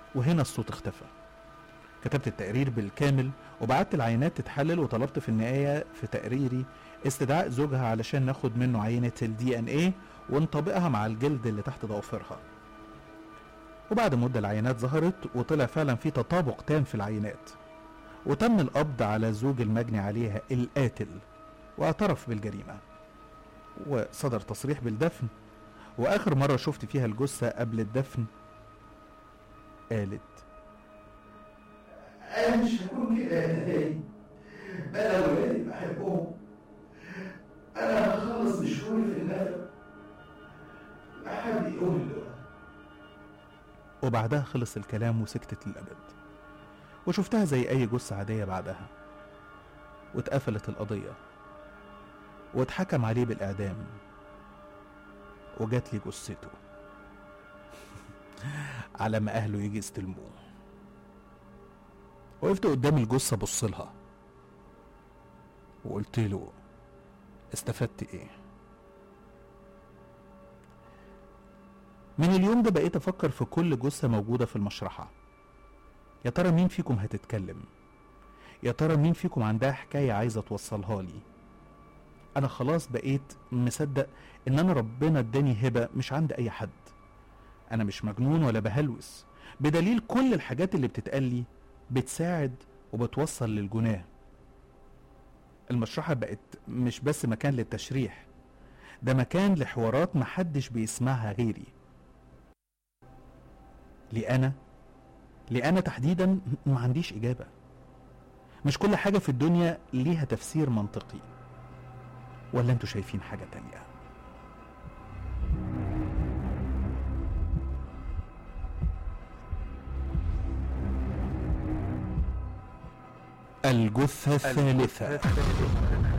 وهنا الصوت اختفى كتبت التقرير بالكامل وبعت العينات تتحلل وطلبت في النهاية في تقريري استدعاء زوجها علشان ناخد منه عينة الدي ان ايه ونطبقها مع الجلد اللي تحت ضوافرها وبعد مدة العينات ظهرت وطلع فعلا في تطابق تام في العينات وتم القبض على زوج المجني عليها القاتل واعترف بالجريمة وصدر تصريح بالدفن وآخر مرة شفت فيها الجثة قبل الدفن قالت انا مش هكون كده يا تاني انا ولادي بحبهم انا هخلص مشواري في النفق لا حد يقول له وبعدها خلص الكلام وسكتت للأبد وشفتها زي أي جثة عادية بعدها واتقفلت القضية واتحكم عليه بالإعدام وجات لي جثته على ما أهله يجي يستلموه وقفت قدام الجثة بصلها وقلت له استفدت ايه من اليوم ده بقيت افكر في كل جثة موجودة في المشرحة يا ترى مين فيكم هتتكلم يا ترى مين فيكم عندها حكاية عايزة توصلها لي انا خلاص بقيت مصدق ان انا ربنا اداني هبة مش عند اي حد انا مش مجنون ولا بهلوس بدليل كل الحاجات اللي بتتقال لي بتساعد وبتوصل للجناه المشرحة بقت مش بس مكان للتشريح ده مكان لحوارات محدش بيسمعها غيري ليه أنا ليه أنا تحديدا ما عنديش إجابة مش كل حاجة في الدنيا ليها تفسير منطقي ولا انتوا شايفين حاجة تانية الجثة الثالثة